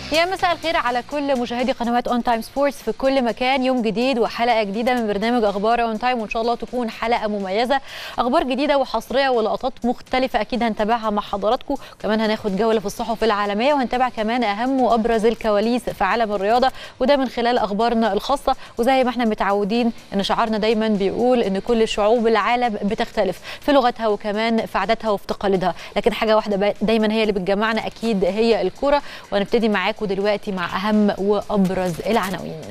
يا مساء الخير على كل مشاهدي قنوات اون تايم سبورتس في كل مكان يوم جديد وحلقه جديده من برنامج اخبار اون تايم وان شاء الله تكون حلقه مميزه اخبار جديده وحصريه ولقطات مختلفه اكيد هنتابعها مع حضراتكم وكمان هناخد جوله في الصحف العالميه وهنتابع كمان اهم وابرز الكواليس في عالم الرياضه وده من خلال اخبارنا الخاصه وزي ما احنا متعودين ان شعارنا دايما بيقول ان كل شعوب العالم بتختلف في لغتها وكمان في عاداتها وفي تقاليدها لكن حاجه واحده دايما هي اللي بتجمعنا اكيد هي الكوره وهنبتدي معاكم دلوقتي مع اهم وابرز العناوين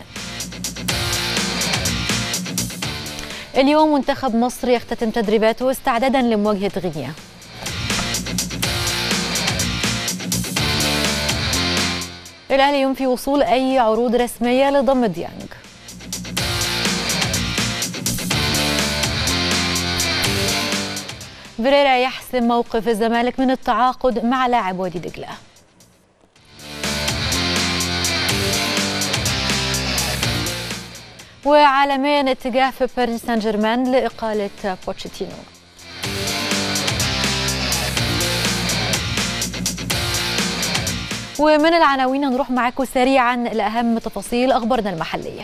اليوم منتخب مصر يختتم تدريباته استعدادا لمواجهه غينيا الاهلي ينفي وصول اي عروض رسميه لضم ديانج فيريرا يحسم موقف الزمالك من التعاقد مع لاعب وادي دجله وعالميا اتجاه في باريس سان جيرمان لإقالة بوتشيتينو ومن العناوين نروح معاكم سريعا لأهم تفاصيل أخبارنا المحلية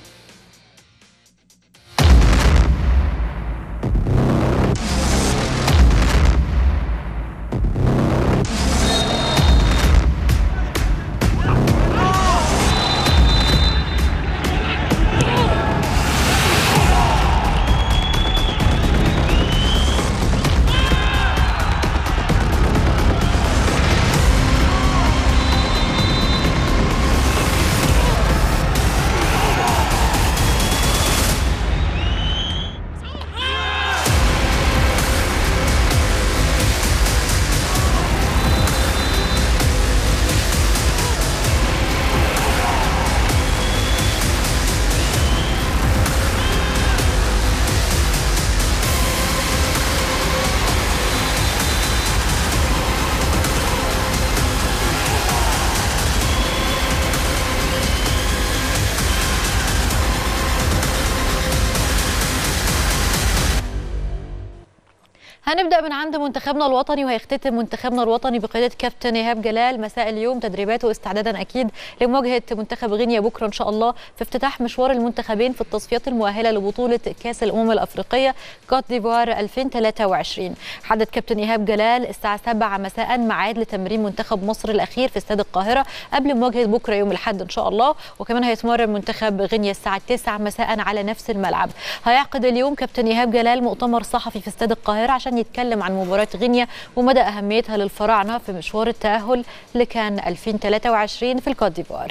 هنبدا من عند منتخبنا الوطني وهيختتم منتخبنا الوطني بقياده كابتن ايهاب جلال مساء اليوم تدريباته استعدادا اكيد لمواجهه منتخب غينيا بكره ان شاء الله في افتتاح مشوار المنتخبين في التصفيات المؤهله لبطوله كاس الامم الافريقيه كوت ديفوار 2023 حدد كابتن ايهاب جلال الساعه 7 مساء ميعاد لتمرين منتخب مصر الاخير في استاد القاهره قبل مواجهه بكره يوم الاحد ان شاء الله وكمان هيتمرن منتخب غينيا الساعه 9 مساء على نفس الملعب هيعقد اليوم كابتن ايهاب جلال مؤتمر صحفي في استاد القاهره عشان يتكلم عن مباراة غينيا ومدى أهميتها للفراعنة في مشوار التأهل لكان 2023 في الكوت ديفوار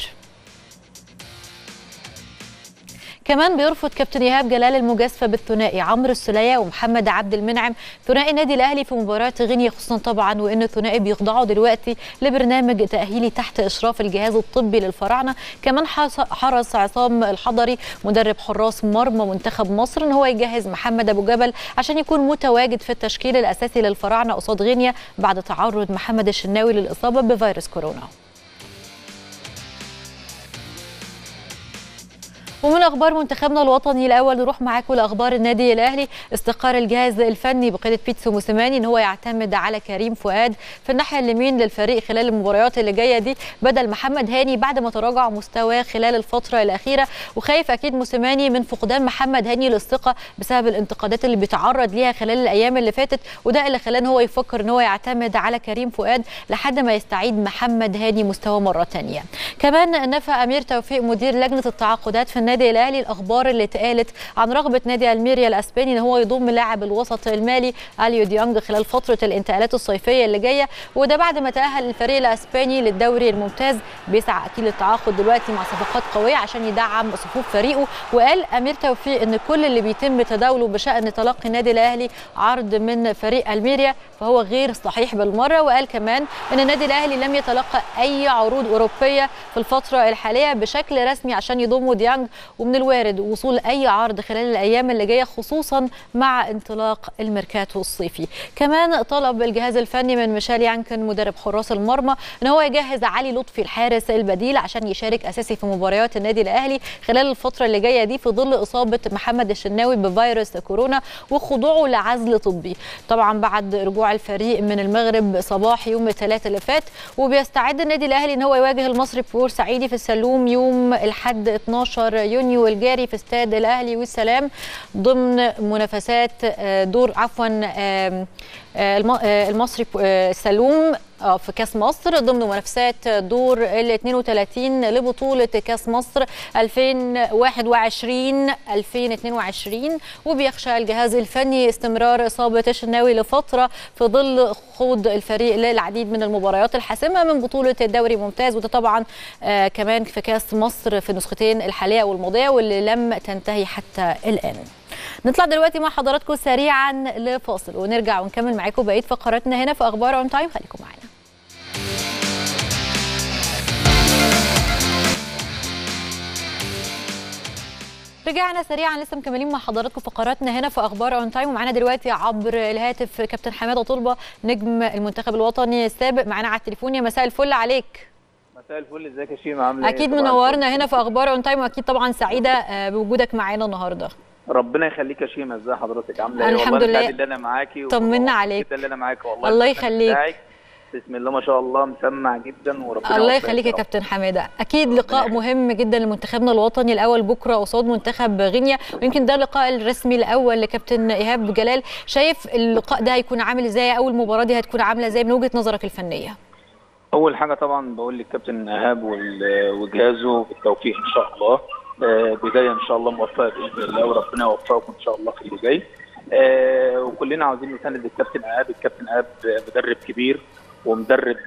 كمان بيرفض كابتن ايهاب جلال المجازفه بالثنائي عمرو السوليه ومحمد عبد المنعم ثنائي النادي الاهلي في مباراه غينيا خصوصا طبعا وان الثنائي بيخضعوا دلوقتي لبرنامج تاهيلي تحت اشراف الجهاز الطبي للفراعنه كمان حرص عصام الحضري مدرب حراس مرمى منتخب مصر ان هو يجهز محمد ابو جبل عشان يكون متواجد في التشكيل الاساسي للفراعنه قصاد غينيا بعد تعرض محمد الشناوي للاصابه بفيروس كورونا ومن اخبار منتخبنا الوطني الاول نروح معاكم لاخبار النادي الاهلي استقر الجهاز الفني بقياده بيتسو موسيماني ان هو يعتمد على كريم فؤاد في الناحيه اليمين للفريق خلال المباريات اللي جايه دي بدل محمد هاني بعد ما تراجع مستواه خلال الفتره الاخيره وخايف اكيد موسيماني من فقدان محمد هاني للثقه بسبب الانتقادات اللي بيتعرض ليها خلال الايام اللي فاتت وده اللي خلاه ان هو يفكر ان هو يعتمد على كريم فؤاد لحد ما يستعيد محمد هاني مستواه مره ثانيه كمان نفى امير توفيق مدير لجنه التعاقدات في النادي الاهلي الاخبار اللي اتقالت عن رغبه نادي الميريا الاسباني ان هو يضم لاعب الوسط المالي اليو ديانج خلال فتره الانتقالات الصيفيه اللي جايه وده بعد ما تاهل الفريق الاسباني للدوري الممتاز بيسعى اكيد للتعاقد دلوقتي مع صفقات قويه عشان يدعم صفوف فريقه وقال امير توفيق ان كل اللي بيتم تداوله بشان تلقي النادي الاهلي عرض من فريق الميريا فهو غير صحيح بالمره وقال كمان ان النادي الاهلي لم يتلقى اي عروض اوروبيه في الفتره الحاليه بشكل رسمي عشان يضموا ديانج ومن الوارد وصول اي عرض خلال الايام اللي جايه خصوصا مع انطلاق الميركاتو الصيفي كمان طلب الجهاز الفني من ميشيل يانكن مدرب حراس المرمى ان هو يجهز علي لطفي الحارس البديل عشان يشارك اساسي في مباريات النادي الاهلي خلال الفتره اللي جايه دي في ظل اصابه محمد الشناوي بفيروس كورونا وخضوعه لعزل طبي طبعا بعد رجوع الفريق من المغرب صباح يوم الثلاثاء اللي فات وبيستعد النادي الاهلي ان هو يواجه المصري بورسعيدي في السلوم يوم الاحد 12 يونيو الجاري في استاد الاهلي والسلام ضمن منافسات دور عفوا المصري السلوم في كاس مصر ضمن منافسات دور ال 32 لبطوله كاس مصر 2021 2022 وبيخشى الجهاز الفني استمرار اصابه الشناوي لفتره في ظل خوض الفريق للعديد من المباريات الحاسمه من بطوله الدوري ممتاز وده طبعا آه كمان في كاس مصر في النسختين الحاليه والماضيه واللي لم تنتهي حتى الان. نطلع دلوقتي مع حضراتكم سريعا لفاصل ونرجع ونكمل معاكم بقيه فقراتنا هنا في اخبار اون تايم خليكم معانا رجعنا سريعا لسه مكملين مع حضراتكم فقراتنا هنا في اخبار اون تايم ومعانا دلوقتي عبر الهاتف كابتن حماده طلبه نجم المنتخب الوطني السابق معانا على التليفون يا مساء الفل عليك مساء الفل ازيك يا شيماء عامله اكيد منورنا هنا في اخبار اون تايم واكيد طبعا سعيده بوجودك معانا النهارده ربنا يخليك يا شيماء ازي حضرتك عامله ايه الحمد لله اللي انا معاكي طمنا عليك اللي انا معاكي والله الله يخليك بسم الله ما شاء الله مسمع جدا وربنا الله يخليك يا كابتن حماده اكيد لقاء مهم جدا لمنتخبنا الوطني الاول بكره قصاد منتخب غينيا ويمكن ده اللقاء الرسمي الاول لكابتن ايهاب جلال شايف اللقاء ده هيكون عامل ازاي اول مباراه دي هتكون عامله ازاي من وجهه نظرك الفنيه اول حاجه طبعا بقول للكابتن ايهاب وجهازه بالتوفيق ان شاء الله بدايه ان شاء الله موفقه باذن الله وربنا يوفقكم ان شاء الله في اللي جاي آه وكلنا عاوزين نساند الكابتن ايهاب الكابتن ايهاب مدرب كبير ومدرب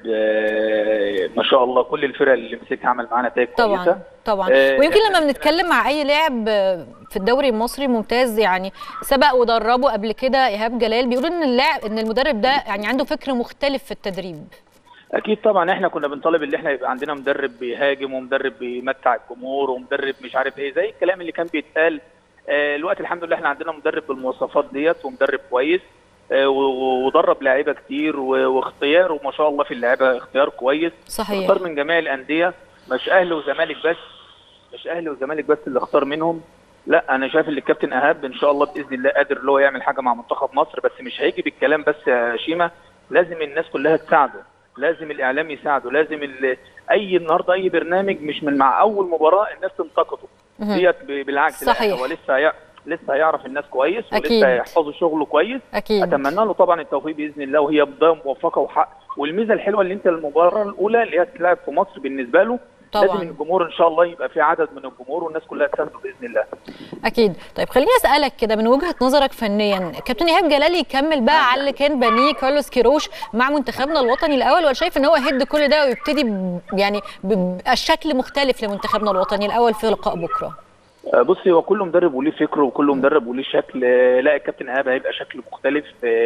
آه ما شاء الله كل الفرق اللي مسكها عمل معاه نتائج طبعا كويسه طبعا آه ويمكن لما بنتكلم مع اي لاعب في الدوري المصري ممتاز يعني سبق ودربه قبل كده ايهاب جلال بيقولوا ان اللاعب ان المدرب ده يعني عنده فكر مختلف في التدريب اكيد طبعا احنا كنا بنطالب ان احنا يبقى عندنا مدرب بيهاجم ومدرب بيمتع الجمهور ومدرب مش عارف ايه زي الكلام اللي كان بيتقال آه الوقت الحمد لله احنا عندنا مدرب بالمواصفات ديت ومدرب كويس آه ودرب لاعيبه كتير واختياره ما شاء الله في اللعيبه اختيار كويس صحيح اختار من جميع الانديه مش اهلي وزمالك بس مش اهلي وزمالك بس اللي اختار منهم لا انا شايف ان الكابتن ايهاب ان شاء الله باذن الله قادر اللي هو يعمل حاجه مع منتخب مصر بس مش هيجي بالكلام بس يا شيماء لازم الناس كلها تساعده لازم الاعلام يساعده لازم اي النهارده اي برنامج مش من مع اول مباراه الناس تنتقده ديت بالعكس صحيح. هو لسه هي... لسه هيعرف الناس كويس أكيد. ولسه هيحفظوا شغله كويس اكيد اتمنى له طبعا التوفيق باذن الله وهي بدايه موفقه وحق والميزه الحلوه اللي انت المباراه الاولى اللي هي تلعب في مصر بالنسبه له طبعا. لازم الجمهور ان شاء الله يبقى في عدد من الجمهور والناس كلها تسانده باذن الله اكيد طيب خليني اسالك كده من وجهه نظرك فنيا كابتن ايهاب جلال يكمل بقى على اللي كان بنيه كارلوس كيروش مع منتخبنا الوطني الاول ولا شايف ان هو يهد كل ده ويبتدي ب... يعني بشكل مختلف لمنتخبنا الوطني الاول في لقاء بكره بصي هو كل مدرب وليه فكره وكل مدرب وليه شكل لا الكابتن ايهاب هيبقى شكل مختلف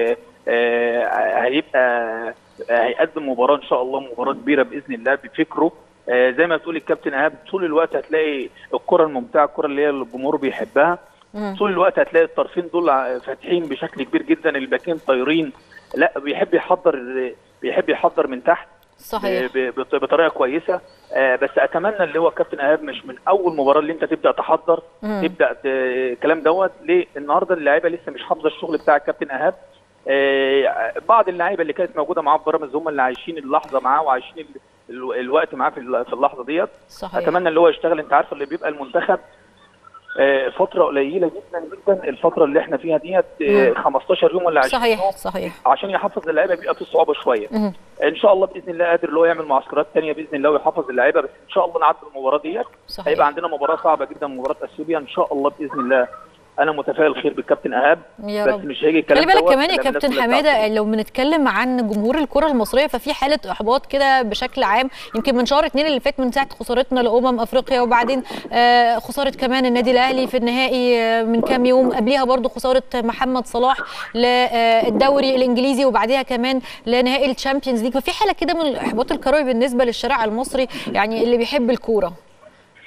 هيبقى هيقدم مباراه ان شاء الله مباراه كبيره باذن الله بفكره زي ما بتقول الكابتن ايهاب طول الوقت هتلاقي الكره الممتعه الكره اللي هي الجمهور بيحبها طول الوقت هتلاقي الطرفين دول فاتحين بشكل كبير جدا الباكين طايرين لا بيحب يحضر بيحب يحضر من تحت صحيح بطريقه كويسه بس اتمنى اللي هو كابتن ايهاب مش من اول مباراه اللي انت تبدا تحضر مم. تبدا الكلام دوت ليه النهارده اللعيبه لسه مش حافظه الشغل بتاع الكابتن ايهاب بعض اللعيبه اللي كانت موجوده معاه في بيراميدز هم اللي عايشين اللحظه معاه وعايشين الوقت معاه في اللحظه ديت صحيح اتمنى اللي هو يشتغل انت عارف اللي بيبقى المنتخب فتره قليله جدا جدا الفتره اللي احنا فيها ديت 15 يوم ولا 20 صحيح يوم صحيح عشان يحفظ اللعيبه بيبقى في صعوبه شويه مم. ان شاء الله باذن الله قادر اللي هو يعمل معسكرات ثانيه باذن الله ويحفظ اللعيبه بس ان شاء الله نعدي المباراه ديت صحيح هيبقى عندنا مباراه صعبه جدا مباراه اثيوبيا ان شاء الله باذن الله انا متفائل خير بالكابتن ايهاب يا بس رب مش هيجي الكلام خلي بالك دوت كمان يا إلا كابتن بالناس كلها حماده بتاعته. لو بنتكلم عن جمهور الكره المصريه ففي حاله احباط كده بشكل عام يمكن من شهر اتنين اللي فات من ساعه خسارتنا لامم افريقيا وبعدين آه، خساره كمان النادي الاهلي في النهائي آه، من كام يوم قبليها برضو خساره محمد صلاح للدوري الانجليزي وبعديها كمان لنهائي الشامبيونز ليج ففي حاله كده من الاحباط الكروي بالنسبه للشارع المصري يعني اللي بيحب الكوره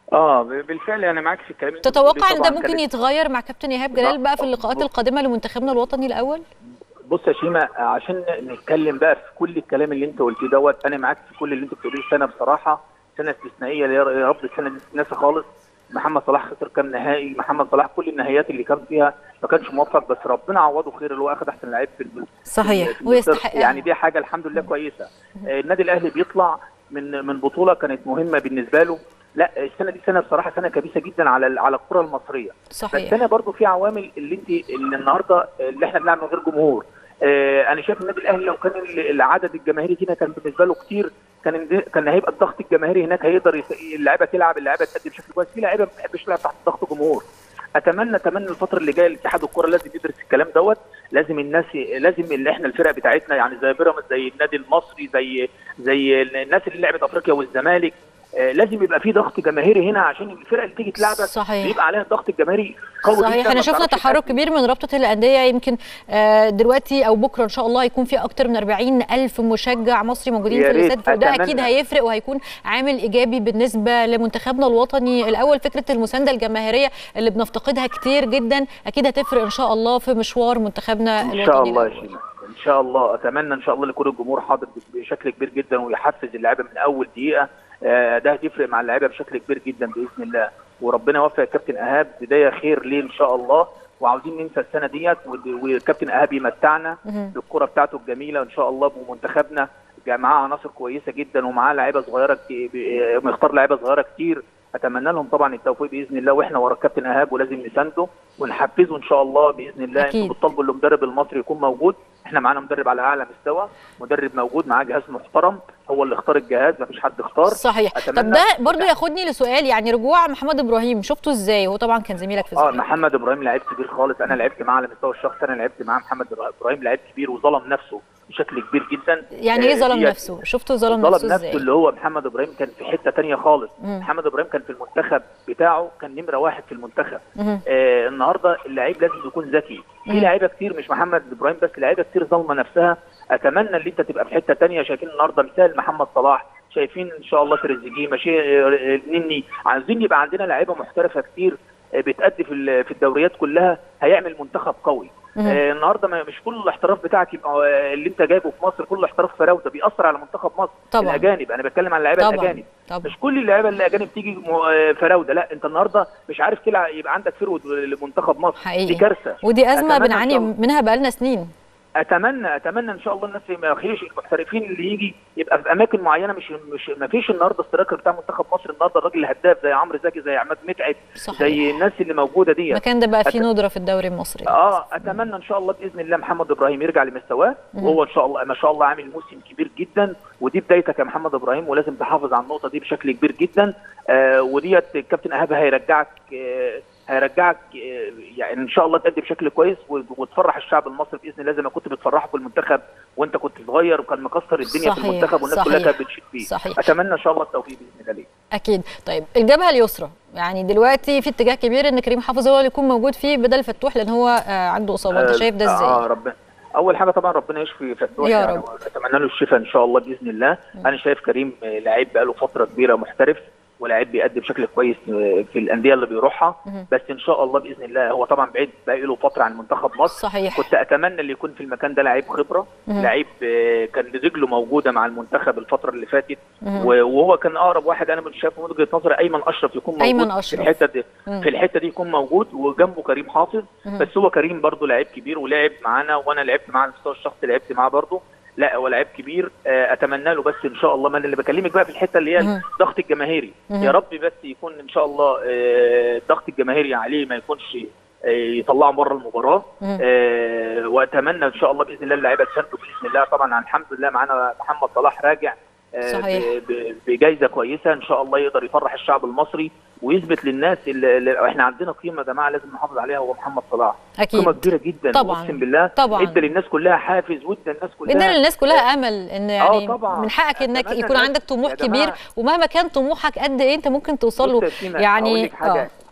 اه بالفعل انا معاك في الكلام اللي أنت بتقوليه تتوقع ان ده طبعاً ممكن كان- يتغير مع كابتن ايهاب جلال بقى في اللقاءات القادمه لمنتخبنا الوطني الاول بص يا شيماء عشان نتكلم بقى في كل الكلام اللي انت قلتيه دوت انا معاك في كل اللي انت بتقوليه سنه بصراحه سنه استثنائيه يا يا رب السنه دي تتنسى خالص محمد صلاح خسر كام نهائي محمد صلاح كل النهائيات اللي كان فيها ما كانش موفق بس ربنا عوضه خير اللي هو اخذ احسن لعيب في الم- صحيح في ويستحق يعني دي حاجه الحمد لله كويسه آه، النادي الاهلي بيطلع من من بطوله كانت مهمه بالنسبه له لا السنه دي سنه بصراحه سنه كبيسه جدا على ال- على الكره المصريه بس صحيح انا برضو في عوامل اللي انت اللي النهارده اللي احنا بنلعب من غير جمهور آه انا شايف النادي الاهلي لو كان ال- العدد الجماهيري هنا كان بالنسبه له كتير كان كان هيبقى الضغط الجماهيري هناك هيقدر يس- اللعيبه تلعب اللعيبه تأدي بشكل كويس في لعيبه ما بتحبش تلعب تحت ضغط جمهور اتمنى اتمنى الفتره اللي جايه الاتحاد الكره لازم يدرس الكلام دوت لازم الناس لازم اللي احنا الفرق بتاعتنا يعني زي بيراميدز زي النادي المصري زي زي الناس اللي لعبت افريقيا والزمالك آه، لازم يبقى في ضغط جماهيري هنا عشان الفرق اللي تيجي تلعبك صحيح. بيبقى عليها الضغط الجماهيري قوي صحيح جدا احنا ما شفنا بتعرفش تحرك تأدي. كبير من رابطه الانديه يمكن آه، دلوقتي او بكره ان شاء الله هيكون في اكتر من 40 الف مشجع مصري موجودين يا في ريت، الاستاد فده أتمنى. اكيد هيفرق وهيكون عامل ايجابي بالنسبه لمنتخبنا الوطني الاول فكره المسانده الجماهيريه اللي بنفتقدها كتير جدا اكيد هتفرق ان شاء الله في مشوار منتخبنا ان الوطني شاء الله يا الأول. شيماء ان شاء الله اتمنى ان شاء الله يكون الجمهور حاضر بشكل كبير جدا ويحفز اللعيبه من اول دقيقه آه، ده هتفرق مع اللعيبه بشكل كبير جدا باذن الله وربنا يوفق الكابتن ايهاب بدايه خير ليه ان شاء الله وعاوزين ننسى السنه ديت ود- والكابتن ايهاب يمتعنا مهم. بالكره بتاعته الجميله ان شاء الله بمنتخبنا جا- معاه عناصر كويسه جدا ومعاه لعيبه صغيره كت- ب- مختار لعيبه صغيره كتير اتمنى لهم طبعا التوفيق باذن الله واحنا ورا الكابتن ايهاب ولازم نسانده ونحفزه ان شاء الله باذن الله أكيد. انتوا بتطالبوا ان المدرب المصري يكون موجود احنا معانا مدرب على اعلى مستوى مدرب موجود معاه جهاز محترم هو اللي اختار الجهاز مفيش حد اختار صحيح أتمنى- طب ده برضو ياخدني لسؤال يعني رجوع محمد ابراهيم شفته ازاي هو طبعا كان زميلك في اه الزمالك محمد ابراهيم لعيب كبير خالص انا لعبت معاه على المستوى الشخصي انا لعبت معاه محمد ابراهيم لعيب كبير وظلم نفسه بشكل كبير جدا يعني ايه آه، ظلم ديت- نفسه شفته ظلم ظلم نفسه نفسه ازاي اللي هو محمد ابراهيم كان في حته تانية خالص مم. محمد ابراهيم كان في المنتخب بتاعه كان نمره واحد في المنتخب مهم. آه النهارده اللعيب لازم يكون ذكي في مم. لعيبه كتير مش محمد ابراهيم بس لعيبه كتير ظالمه نفسها اتمنى ان انت تبقى في حته تانية شايفين النهارده مثال محمد صلاح شايفين ان شاء الله تريزيجيه ماشي آه، نني عايزين يبقى عندنا لعيبه محترفه كتير آه، بتأدي في ال- في الدوريات كلها هيعمل منتخب قوي مهم. آه النهارده ما- مش كل الاحتراف بتاعك يبقى آه، اللي انت جايبه في مصر كله احتراف فراوده بيأثر على منتخب مصر طبعا. الاجانب انا بتكلم عن اللعيبه طبعا الاجانب طبعا مش كل اللعيبه الاجانب تيجي م- آه، فراوده لا انت النهارده مش عارف تلعب يبقى عندك فرود لمنتخب مصر حقيقي. دي كارثه ودي ازمه أتمنى إن بنعاني شاء الله. منها بقالنا سنين اتمنى اتمنى ان شاء الله الناس ما يخليش المحترفين اللي يجي يبقى في اماكن معينه مش مش ما فيش النهارده سترايكر بتاع منتخب مصر النهارده الراجل الهداف زي عمرو زكي زي عماد متعب صحيح زي الناس اللي موجوده دي المكان ده بقى فيه أت- ندره في الدوري المصري اه اتمنى ان شاء الله باذن الله محمد ابراهيم يرجع لمستواه مم. وهو ان شاء الله ما شاء الله عامل موسم كبير جدا ودي بدايتك يا محمد ابراهيم ولازم تحافظ على النقطه دي بشكل كبير جدا آه وديت الكابتن ايهاب هيرجعك آه هيرجعك آه يعني ان شاء الله تأدي بشكل كويس و- وتفرح الشعب المصري باذن الله زي ما كنت بتفرحه في المنتخب وانت كنت صغير وكان مكسر الدنيا في صحيح، المنتخب والناس كلها صحيح، كانت بتشيد فيه صحيح. اتمنى ان شاء الله التوفيق باذن الله ليك اكيد طيب الجبهه اليسرى يعني دلوقتي في اتجاه كبير ان كريم حافظ هو اللي يكون موجود فيه بدل فتوح لان هو آه عنده اصابه انت شايف ده اه ازاي ربنا اول حاجه طبعا ربنا يشفي فتوح يا يعني رب. اتمنى له الشفاء ان شاء الله باذن الله انا شايف كريم آه، لعيب بقاله فتره كبيره محترف ولاعيب بيأدي بشكل كويس آه، في الانديه اللي بيروحها مهم. بس ان شاء الله باذن الله هو طبعا بعيد بقى له فتره عن منتخب مصر صحيح كنت اتمنى اللي يكون في المكان ده لعيب خبره مهم. لعيب آه، كان رجله موجوده مع المنتخب الفتره اللي فاتت مهم. و- وهو كان اقرب واحد انا شايف من وجهه نظري ايمن اشرف يكون موجود أيمن في أشرف. الحته دي مم. في الحته دي يكون موجود وجنبه كريم حافظ مهم. بس هو كريم برضو لعيب كبير ولعب معانا وانا لعبت معاه على المستوى الشخصي لعبت معاه برضو لا هو لعيب كبير آه، اتمنى له بس ان شاء الله ما انا اللي بكلمك بقى في الحته اللي هي مهم. الضغط الجماهيري مهم. يا رب بس يكون ان شاء الله آه، الضغط الجماهيري عليه ما يكونش آه، يطلعه بره المباراه مهم. آه، واتمنى ان شاء الله باذن الله اللعيبه تسانده باذن الله طبعا الحمد لله معانا محمد صلاح راجع آه، صحيح. ب- ب- بجائزه كويسه ان شاء الله يقدر يفرح الشعب المصري ويثبت للناس اللي اللي احنا عندنا قيمه يا جماعه لازم نحافظ عليها هو محمد صلاح قيمه اكيد كبيره جدا طبعاً. اقسم بالله طبعاً. ادى للناس كلها حافز وادى الناس كلها بدنا للناس كلها امل ان يعني طبعاً. من حقك انك أتمنى يكون الناس- عندك طموح يا كبير جماعة. ومهما كان طموحك قد ايه انت ممكن توصل بص له يا سيما، يعني أقول لك حاجة. آه.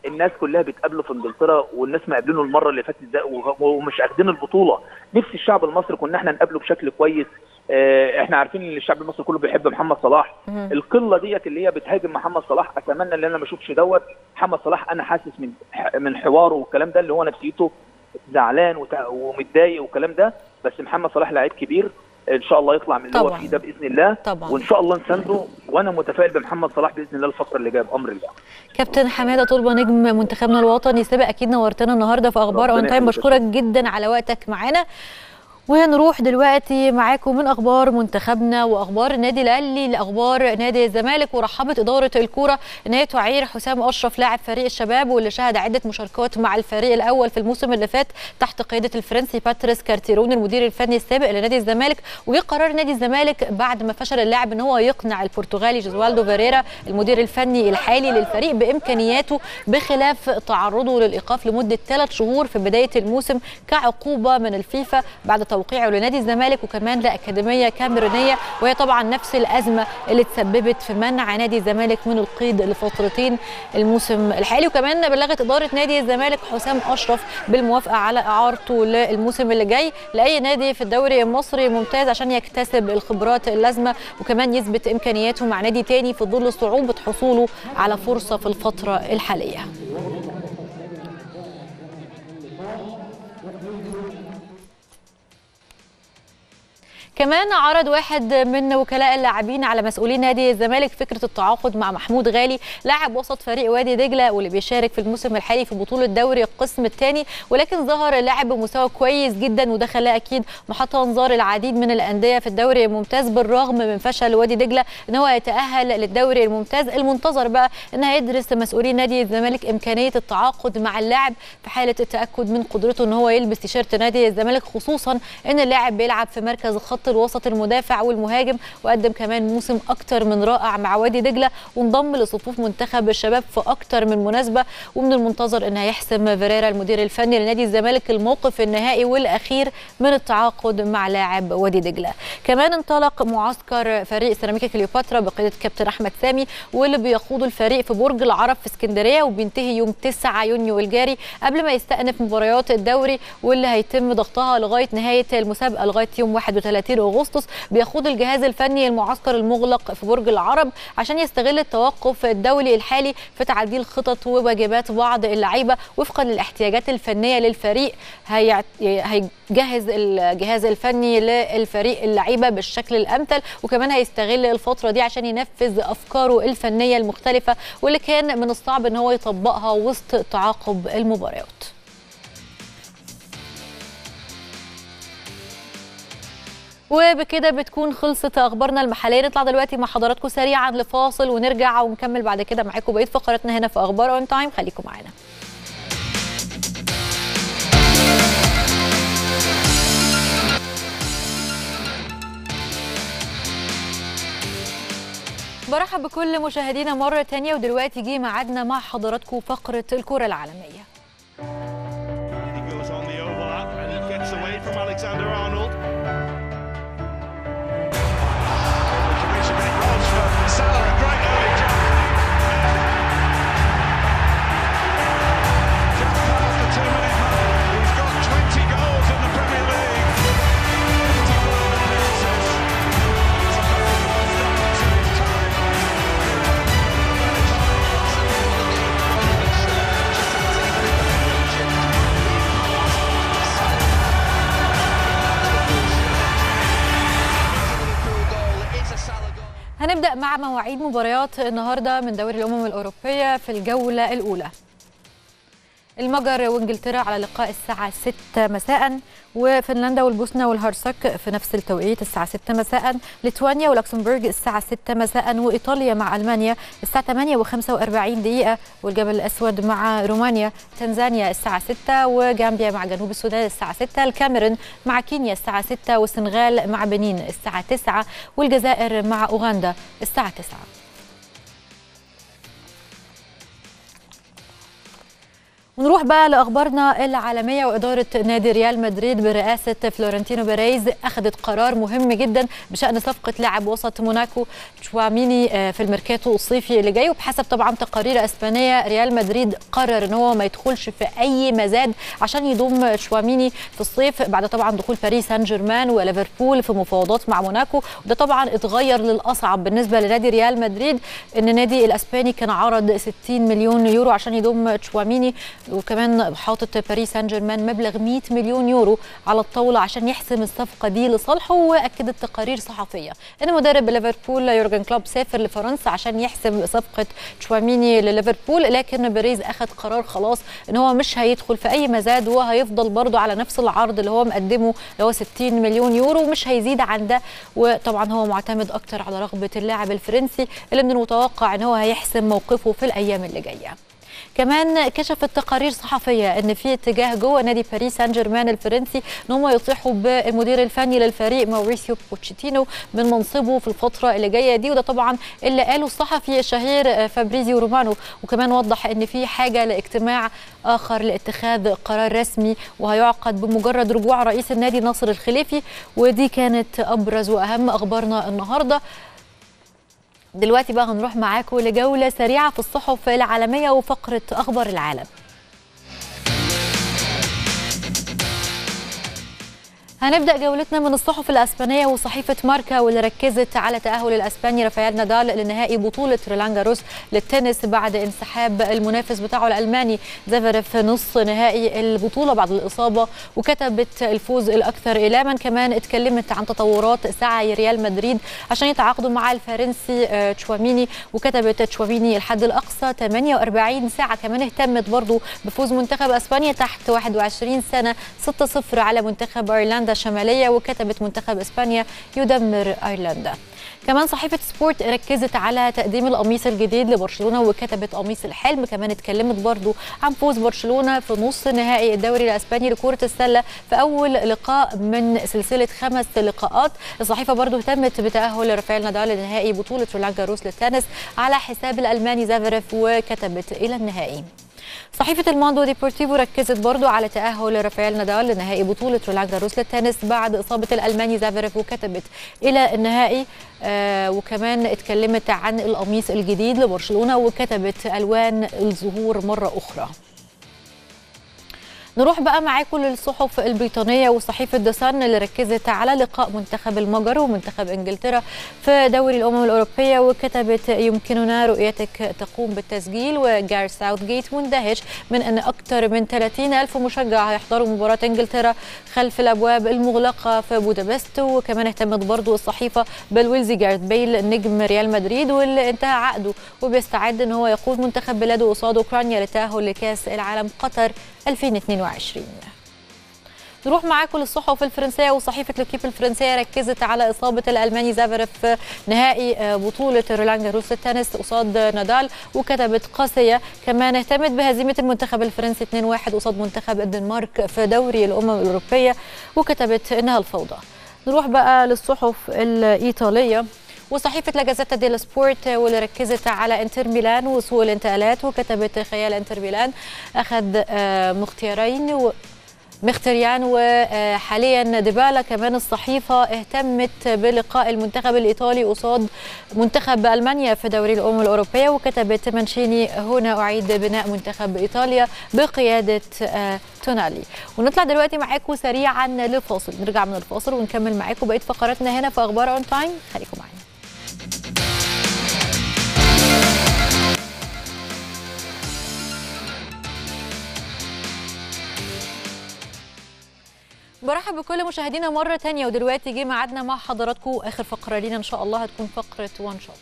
الناس كلها بتقابله في انجلترا والناس ما قابلينه المره اللي فاتت ده وه- ومش اخدين البطوله نفس الشعب المصري كنا احنا نقابله بشكل كويس آه، احنا عارفين ان الشعب المصري كله بيحب محمد صلاح مهم. القله ديت اللي هي بتهاجم محمد صلاح اتمنى ان انا ما اشوفش دوت محمد صلاح انا حاسس من من حواره والكلام ده اللي هو نفسيته زعلان وتع- ومتضايق والكلام ده بس محمد صلاح لعيب كبير ان شاء الله يطلع من اللي هو طبعاً. فيه ده باذن الله طبعاً. وان شاء الله نسانده وانا متفائل بمحمد صلاح باذن الله الفتره اللي جايه بامر الله كابتن حماده طلبه نجم منتخبنا الوطني سابق اكيد نورتنا النهارده في اخبار ربنا اون تايم يخليك يا بشكرك جدا على وقتك معانا ونروح دلوقتي معاكم من اخبار منتخبنا واخبار النادي الاهلي لاخبار نادي الزمالك ورحبت اداره الكوره ان هي تعير حسام اشرف لاعب فريق الشباب واللي شهد عده مشاركات مع الفريق الاول في الموسم اللي فات تحت قياده الفرنسي باتريس كارتيرون المدير الفني السابق لنادي الزمالك وجه قرار نادي الزمالك بعد ما فشل اللاعب ان هو يقنع البرتغالي جوزوالدو فيريرا المدير الفني الحالي للفريق بامكانياته بخلاف تعرضه للايقاف لمده ثلاث شهور في بدايه الموسم كعقوبه من الفيفا بعد توقيعه لنادي الزمالك وكمان لاكاديميه كاميرونيه وهي طبعا نفس الازمه اللي تسببت في منع نادي الزمالك من القيد لفترتين الموسم الحالي وكمان بلغت اداره نادي الزمالك حسام اشرف بالموافقه على اعارته للموسم اللي جاي لاي نادي في الدوري المصري ممتاز عشان يكتسب الخبرات اللازمه وكمان يثبت امكانياته مع نادي تاني في ظل صعوبه حصوله على فرصه في الفتره الحاليه كمان عرض واحد من وكلاء اللاعبين على مسؤولين نادي الزمالك فكره التعاقد مع محمود غالي لاعب وسط فريق وادي دجله واللي بيشارك في الموسم الحالي في بطوله دوري القسم الثاني ولكن ظهر اللاعب بمستوى كويس جدا وده خلاه اكيد محط انظار العديد من الانديه في الدوري الممتاز بالرغم من فشل وادي دجله ان هو يتاهل للدوري الممتاز المنتظر بقى ان هيدرس مسؤولين نادي الزمالك امكانيه التعاقد مع اللاعب في حاله التاكد من قدرته ان هو يلبس تيشيرت نادي الزمالك خصوصا ان اللاعب بيلعب في مركز خط الوسط المدافع والمهاجم وقدم كمان موسم اكتر من رائع مع وادي دجله وانضم لصفوف منتخب الشباب في اكتر من مناسبه ومن المنتظر ان هيحسم فيريرا المدير الفني لنادي الزمالك الموقف النهائي والاخير من التعاقد مع لاعب وادي دجله كمان انطلق معسكر فريق سيراميكا كليوباترا بقياده كابتن احمد سامي واللي بيخوض الفريق في برج العرب في اسكندريه وبينتهي يوم 9 يونيو الجاري قبل ما يستأنف مباريات الدوري واللي هيتم ضغطها لغايه نهايه المسابقه لغايه يوم 31 اغسطس بيخوض الجهاز الفني المعسكر المغلق في برج العرب عشان يستغل التوقف الدولي الحالي في تعديل خطط وواجبات بعض اللعيبه وفقا للاحتياجات الفنيه للفريق هيعت- هيجهز الجهاز الفني للفريق اللعيبه بالشكل الامثل وكمان هيستغل الفتره دي عشان ينفذ افكاره الفنيه المختلفه واللي كان من الصعب ان هو يطبقها وسط تعاقب المباريات وبكده بتكون خلصت اخبارنا المحليه نطلع دلوقتي مع حضراتكم سريعا لفاصل ونرجع ونكمل بعد كده معاكم بقيه فقراتنا هنا في اخبار اون تايم خليكم معانا برحب بكل مشاهدينا مرة تانية ودلوقتي جه ميعادنا مع حضراتكم فقرة الكرة العالمية He goes on the overlap and he gets away from Alexander Arnold. It's a big cross for Salah, a great early jump. Just past the two-minute mark. He's got 20 goals in the Premier League. 21 appearances. It's a very good start to his time. هنبدأ مع مواعيد مباريات النهاردة من دوري الأمم الأوروبية في الجولة الأولى المجر وانجلترا على لقاء الساعة 6 مساء وفنلندا والبوسنة والهرسك في نفس التوقيت الساعة 6 مساء ليتوانيا ولوكسمبورغ الساعة 6 مساء وإيطاليا مع ألمانيا الساعة 8 و45 دقيقة والجبل الأسود مع رومانيا تنزانيا الساعة 6 وجامبيا مع جنوب السودان الساعة 6 الكاميرون مع كينيا الساعة 6 والسنغال مع بنين الساعة 9 والجزائر مع أوغندا الساعة 9 ونروح بقى لاخبارنا العالميه واداره نادي ريال مدريد برئاسه فلورنتينو بيريز اخذت قرار مهم جدا بشان صفقه لاعب وسط موناكو تشواميني في الميركاتو الصيفي اللي جاي وبحسب طبعا تقارير اسبانيه ريال مدريد قرر ان هو ما يدخلش في اي مزاد عشان يضم تشواميني في الصيف بعد طبعا دخول باريس سان جيرمان وليفربول في مفاوضات مع موناكو وده طبعا اتغير للاصعب بالنسبه لنادي ريال مدريد ان النادي الاسباني كان عرض 60 مليون يورو عشان يضم تشواميني وكمان حاطط باريس سان جيرمان مبلغ 100 مليون يورو على الطاوله عشان يحسم الصفقه دي لصالحه واكدت تقارير صحفيه ان مدرب ليفربول يورجن كلوب سافر لفرنسا عشان يحسم صفقه تشواميني لليفربول لكن بيريز اخذ قرار خلاص ان هو مش هيدخل في اي مزاد وهيفضل برضه على نفس العرض اللي هو مقدمه اللي هو 60 مليون يورو ومش هيزيد عن ده وطبعا هو معتمد اكتر على رغبه اللاعب الفرنسي اللي من المتوقع ان هو هيحسم موقفه في الايام اللي جايه كمان كشفت تقارير صحفيه ان في اتجاه جوه نادي باريس سان جيرمان الفرنسي ان هم يطيحوا بالمدير الفني للفريق ماوريسيو بوتشيتينو من منصبه في الفتره اللي جايه دي وده طبعا اللي قاله الصحفي الشهير فابريزيو رومانو وكمان وضح ان في حاجه لاجتماع اخر لاتخاذ قرار رسمي وهيعقد بمجرد رجوع رئيس النادي ناصر الخليفي ودي كانت ابرز واهم اخبارنا النهارده دلوقتي بقى هنروح معاكم لجولة سريعة في الصحف العالمية وفقرة أخبار العالم هنبدا جولتنا من الصحف الاسبانيه وصحيفه ماركا واللي ركزت على تاهل الاسباني رافائيل نادال لنهائي بطوله رولان جاروس للتنس بعد انسحاب المنافس بتاعه الالماني زفرف في نص نهائي البطوله بعد الاصابه وكتبت الفوز الاكثر الاما كمان اتكلمت عن تطورات سعي ريال مدريد عشان يتعاقدوا مع الفرنسي تشواميني وكتبت تشواميني الحد الاقصى 48 ساعه كمان اهتمت برضو بفوز منتخب اسبانيا تحت 21 سنه 6-0 على منتخب ايرلندا الشماليه وكتبت منتخب اسبانيا يدمر ايرلندا كمان صحيفة سبورت ركزت على تقديم القميص الجديد لبرشلونة وكتبت قميص الحلم كمان اتكلمت برضو عن فوز برشلونة في نص نهائي الدوري الأسباني لكرة السلة في أول لقاء من سلسلة خمس لقاءات الصحيفة برضو اهتمت بتأهل رافائيل نادال لنهائي بطولة رولان جاروس للتنس على حساب الألماني زافرف وكتبت إلى النهائي صحيفة الماندو ديبورتيفو ركزت برضو على تأهل رافائيل نادال لنهائي بطولة رولان جاروس للتنس بعد إصابة الألماني زافرف وكتبت إلى النهائي آه وكمان اتكلمت عن القميص الجديد لبرشلونة وكتبت ألوان الظهور مرة أخرى نروح بقى معاكم للصحف البريطانيه وصحيفه ذا سان اللي ركزت على لقاء منتخب المجر ومنتخب انجلترا في دوري الامم الاوروبيه وكتبت يمكننا رؤيتك تقوم بالتسجيل وجار ساوث جيت مندهش من ان اكثر من 30 الف مشجع هيحضروا مباراه انجلترا خلف الابواب المغلقه في بودابست وكمان اهتمت برضو الصحيفه بالويلزي جارث بيل نجم ريال مدريد واللي انتهى عقده وبيستعد ان هو يقود منتخب بلاده قصاد اوكرانيا للتاهل لكاس العالم قطر 2022 نروح معاكم للصحف الفرنسيه وصحيفه لوكيب الفرنسيه ركزت على اصابه الالماني زافرف في نهائي بطوله رولان جاروس التنس قصاد نادال وكتبت قاسيه كمان اهتمت بهزيمه المنتخب الفرنسي 2-1 قصاد منتخب الدنمارك في دوري الامم الاوروبيه وكتبت انها الفوضى نروح بقى للصحف الايطاليه وصحيفه لا جازيتا ديل سبورت واللي ركزت على انتر ميلان وسوق الانتقالات وكتبت خيال انتر ميلان اخذ مختيارين و مختريان وحاليا ديبالا كمان الصحيفه اهتمت بلقاء المنتخب الايطالي قصاد منتخب المانيا في دوري الامم الاوروبيه وكتبت مانشيني هنا اعيد بناء منتخب ايطاليا بقياده تونالي ونطلع دلوقتي معاكم سريعا لفاصل نرجع من الفاصل ونكمل معاكم بقيه فقراتنا هنا في اخبار اون تايم خليكم معانا برحب بكل مشاهدينا مرة تانية ودلوقتي جه ميعادنا مع حضراتكم آخر فقرة لينا إن شاء الله هتكون فقرة وان شوت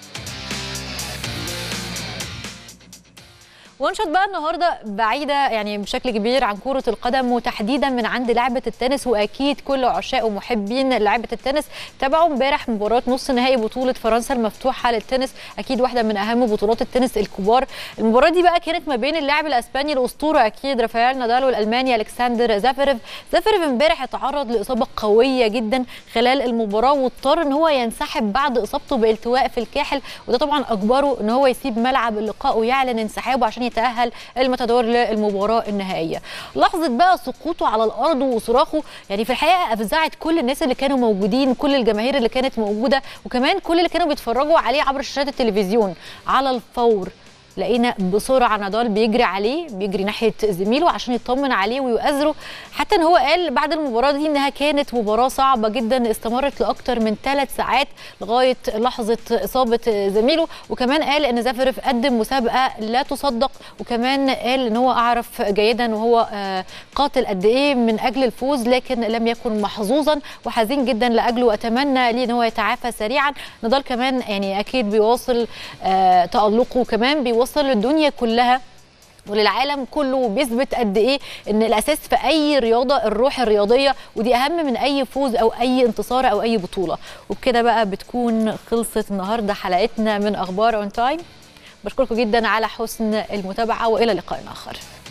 وان شوت بقى النهارده بعيده يعني بشكل كبير عن كره القدم وتحديدا من عند لعبه التنس واكيد كل عشاق ومحبين لعبه التنس تابعوا امبارح مباراه نص نهائي بطوله فرنسا المفتوحه للتنس اكيد واحده من اهم بطولات التنس الكبار المباراه دي بقى كانت ما بين اللاعب الاسباني الاسطوره اكيد رافائيل نادال والالماني الكسندر زافرف زافرف امبارح اتعرض لاصابه قويه جدا خلال المباراه واضطر ان هو ينسحب بعد اصابته بالتواء في الكاحل وده طبعا اجبره ان هو يسيب ملعب اللقاء ويعلن انسحابه عشان يتاهل المتدور للمباراه النهائيه لحظه بقى سقوطه على الارض وصراخه يعني في الحقيقه افزعت كل الناس اللي كانوا موجودين كل الجماهير اللي كانت موجوده وكمان كل اللي كانوا بيتفرجوا عليه عبر شاشات التلفزيون على الفور لقينا بسرعه نضال بيجري عليه بيجري ناحيه زميله عشان يطمن عليه ويؤازره حتى ان هو قال بعد المباراه دي انها كانت مباراه صعبه جدا استمرت لاكثر من ثلاث ساعات لغايه لحظه اصابه زميله وكمان قال ان زافرف قدم مسابقه لا تصدق وكمان قال ان هو اعرف جيدا وهو آه، قاتل قد ايه من اجل الفوز لكن لم يكن محظوظا وحزين جدا لاجله واتمنى ليه ان هو يتعافى سريعا نضال كمان يعني اكيد بيواصل آه، تالقه وكمان بيوصل للدنيا كلها وللعالم كله بيثبت قد ايه ان الاساس في اي رياضه الروح الرياضيه ودي اهم من اي فوز او اي انتصار او اي بطوله وبكده بقى بتكون خلصت النهارده حلقتنا من اخبار اون تايم بشكركم جدا على حسن المتابعه والى لقاء اخر